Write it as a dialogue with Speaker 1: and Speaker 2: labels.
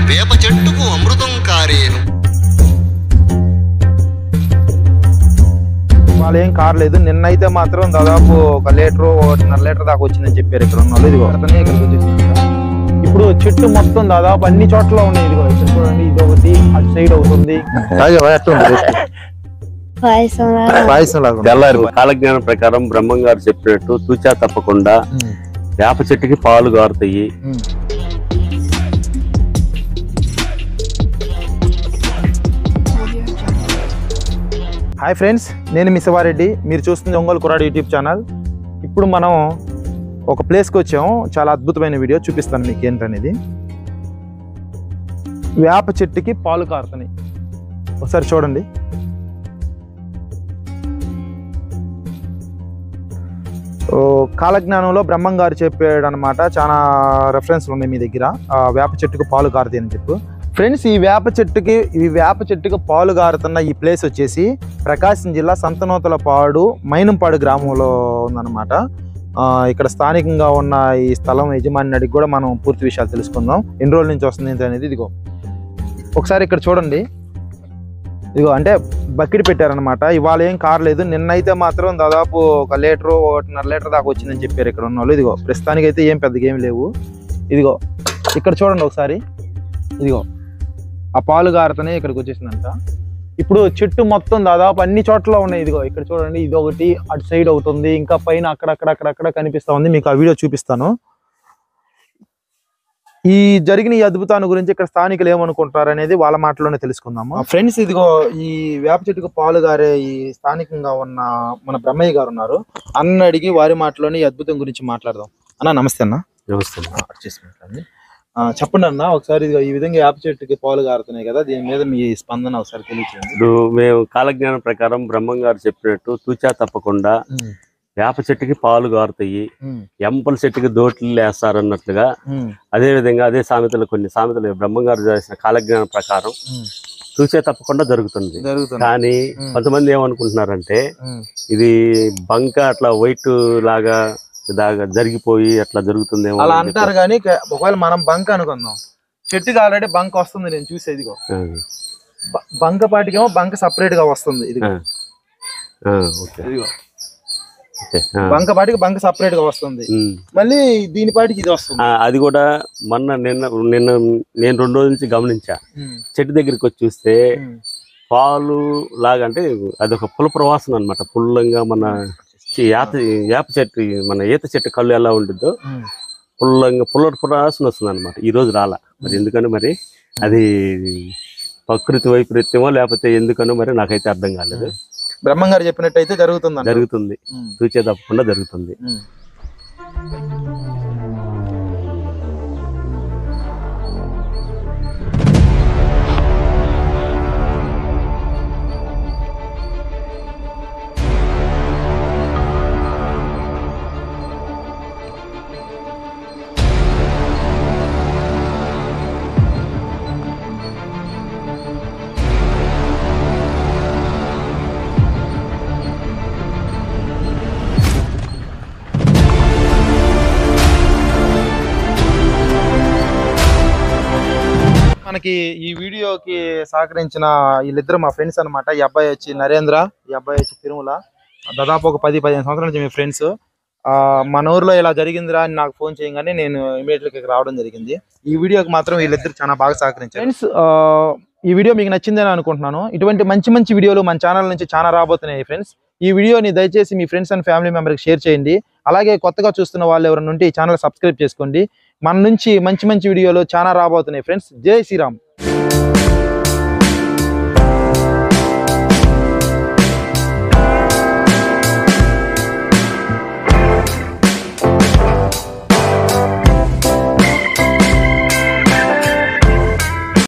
Speaker 1: వేప చెట్టుకు అమృతం కారేను
Speaker 2: వాళ్ళు ఏం కారలేదు నిన్నైతే మాత్రం దాదాపు ఒక లీటర్ ఒకటిన్నర లీటర్ దాకా వచ్చిందని చెప్పారు ఇక్కడ ఉన్న వాళ్ళు ఇదిగో అతనే ఇక్కడికి వచ్చేసింది ఇప్పుడు చెట్టు మొత్తం దాదాపు అన్ని చోట్ల ఉన్నాయి ఇదిగో ఇక్కడ చూడండి ఇది ఒకటి అటు సైడ్ అవుతుంది
Speaker 3: పాయసం లాగా
Speaker 2: పాయసం లాగా ఉంది.
Speaker 4: తెల్లారి కాలజ్ఞానం ప్రకారం బ్రహ్మం గారు చెప్పినట్టు తూచా తప్పకుండా వేప చెట్టుకి పాలు గారుతాయి
Speaker 2: ఉమ్. హాయ్ ఫ్రెండ్స్ నేను మీ శివారెడ్డి మీరు చూస్తుంది ఒంగోలు కురాడు యూట్యూబ్ ఛానల్ ఇప్పుడు మనం ఒక ప్లేస్కి వచ్చాము చాలా అద్భుతమైన వీడియో చూపిస్తాను మీకు ఏంటనేది వేప చెట్టుకి పాలు కారుతున్నాయి ఒకసారి చూడండి ఓ, కాలజ్ఞానంలో బ్రహ్మం గారు చెప్పాడు అనమాట చాలా రెఫరెన్స్లు ఉన్నాయి మీ దగ్గర ఆ, వేప చెట్టుకు పాలు కారుతాయి అని చెప్పు ఫ్రెండ్స్ ఈ వేప చెట్టుకి ఈ వేప చెట్టుకు పాలు గారుతున్న ఈ ప్లేస్ వచ్చేసి ప్రకాశం జిల్లా సంతనూతలపాడు మైనంపాడు గ్రామంలో ఉందన్నమాట ఆ, ఇక్కడ స్థానికంగా ఉన్న ఈ స్థలం యజమాని అడిగి కూడా మనం పూర్తి విషయాలు తెలుసుకుందాం ఎన్ని రోజుల నుంచి వస్తుంది ఏంటి అనేది ఇదిగో ఒకసారి ఇక్కడ చూడండి ఇదిగో అంటే బకెట్ పెట్టారనమాట ఇవాళ ఏం కారలేదు నిన్నైతే మాత్రం దాదాపు ఒక లీటర్ ఒకటిన్నర లీటర్ దాకా వచ్చిందని చెప్పారు ఇక్కడ ఉన్న వాళ్ళు ఇదిగో ప్రస్తుతానికి అయితే ఏం పెద్దగా ఏం లేవు ఇదిగో ఇక్కడ చూడండి ఒకసారి ఇదిగో ఆ పాలు గారతనే ఇక్కడికి వచ్చేసిందంట ఇప్పుడు చెట్టు మొత్తం దాదాపు అన్ని చోట్ల ఉన్నాయి ఇదిగో ఇక్కడ చూడండి ఇది ఒకటి అటు సైడ్ అవుతుంది ఇంకా పైన అక్కడక్కడ అక్కడక్కడ కనిపిస్తా ఉంది మీకు ఆ వీడియో చూపిస్తాను ఈ జరిగిన ఈ అద్భుతాన్ని గురించి ఇక్కడ స్థానికులు ఏమనుకుంటారు అనేది వాళ్ళ మాటలోనే తెలుసుకుందాము ఫ్రెండ్స్ ఇదిగో ఈ వేప చెట్టుకు పాలు గారే ఈ స్థానికంగా ఉన్న మన బ్రహ్మయ్య గారు ఉన్నారు అన్న అడిగి వారి మాటలోనే ఈ అద్భుతం గురించి మాట్లాడదాం అన్న నమస్తే అన్న
Speaker 4: నమస్తే
Speaker 2: ఆ, అటు చేసి మాట్లాడండి. ఆ, చెప్పండి అన్న ఒకసారి ఇదిగో ఈ విధంగా వేప చెట్టుకి పాలు గారుతున్నాయి కదా దీని మీద మీ స్పందన ఒకసారి తెలియచేయండి
Speaker 4: ఇప్పుడు మేము కాలజ్ఞానం ప్రకారం బ్రహ్మం గారు చెప్పినట్టు తూచా తప్పకుండా
Speaker 2: ఉమ్,
Speaker 4: వేప చెట్టుకి పాలు గారుతాయి
Speaker 2: ఉమ్,
Speaker 4: ఎంపల చెట్టుకి దోట్లు వేస్తారన్నట్లుగా
Speaker 2: ఉమ్,
Speaker 4: అదే విధంగా అదే సామెతలు కొన్ని సామెతలు బ్రహ్మం గారు చేసిన కాలజ్ఞానం ప్రకారం
Speaker 2: ఉమ్.
Speaker 4: తూచే తప్పకుండా జరుగుతుంది
Speaker 2: జరుగుతుంది
Speaker 4: కానీ
Speaker 2: ఉమ్.
Speaker 4: కొంతమంది ఏమనుకుంటున్నారంటే
Speaker 2: ఉమ్,
Speaker 4: ఇది బంక అట్లా వైట్ లాగా దాగా జరిగిపోయి అట్లా జరుగుతుందేమో
Speaker 2: అలా
Speaker 4: అని
Speaker 2: అంటారు కానీ క- ఒకవేళ మనం బంక్ అనుకుందాం చెట్టుకి ఆల్రెడీ బంక్ వస్తుంది నేను చూసేది ఇదిగో
Speaker 4: చెప్పి.
Speaker 2: బ- బంక పాటికేమో బంక సపరేట్ గా వస్తుంది ఇదిగో
Speaker 4: ఆ, ఆ, ఓకే
Speaker 2: ఇదిగో
Speaker 4: ఓకే ఆ,
Speaker 2: బంక పాటికి బంక సపరేట్ గా వస్తుంది
Speaker 4: ఉమ్.
Speaker 2: మళ్ళీ దీని పాటికి ఇది వస్తుంది
Speaker 4: ఆ, అది కూడా మొన్న నిన్న నిన్న నేను రెండు రోజుల నుంచి గమనించా
Speaker 2: ఉమ్,
Speaker 4: చెట్టు దగ్గరికి వచ్చి చూస్తే
Speaker 2: ఉమ్,
Speaker 4: పాలు లాగా అంటే అదొక పులప వాసన అనమాట పుల్లంగా మన చి- యాత యాప చెట్టు మన ఈత చెట్టు కళ్ళు ఎలా ఉంటుందో
Speaker 2: ఉమ్.
Speaker 4: పుల్లంగా పుల్లటి వాసన వస్తుంది అనమాట ఈ రోజు రాలా మరి ఎందుకని మరి అది ప్రకృతి వైపరీత్యమో లేకపోతే ఎందుకనో మరి నాకైతే అర్థం కాలేదు
Speaker 2: బ్రహ్మం గారు చెప్పినట్టయితే జరుగుతుంది అంటారు.
Speaker 4: జరుగుతుంది
Speaker 2: ఉమ్,
Speaker 4: తూచే తప్పకుండా జరుగుతుంది
Speaker 2: ఉమ్. మనకి ఈ వీడియోకి సహకరించిన వీళ్ళిద్దరు మా ఫ్రెండ్స్ అన్నమాట ఈ అబ్బాయి వచ్చి నరేంద్ర ఈ అబ్బాయి వచ్చి తిరుమల దాదాపు ఒక పది పదిహేను సంవత్సరాల నుంచి మీ ఫ్రెండ్స్ మన ఊర్లో ఇలా జరిగిందిరా అని నాకు ఫోన్ చేయగానే నేను ఇమీడియట్గా ఇక్కడ రావడం జరిగింది ఈ వీడియోకి మాత్రం వీళ్ళిద్దరు చాలా బాగా సహకరించారు ఫ్రెండ్స్ ఈ వీడియో మీకు నచ్చిందని అనుకుంటున్నాను ఇటువంటి మంచి మంచి వీడియోలు మన ఛానల్ నుంచి చాలా రాబోతున్నాయి ఫ్రెండ్స్ ఈ వీడియోని దయచేసి మీ ఫ్రెండ్స్ అండ్ ఫ్యామిలీ మెంబర్కి షేర్ చేయండి అలాగే కొత్తగా చూస్తున్న వాళ్ళు ఎవరైనా ఉంటే ఈ ఛానల్ సబ్స్క్రైబ్ చేసుకోండి మన నుంచి మంచి మంచి వీడియోలు చాలా రాబోతున్నాయి ఫ్రెండ్స్ జై శ్రీరామ్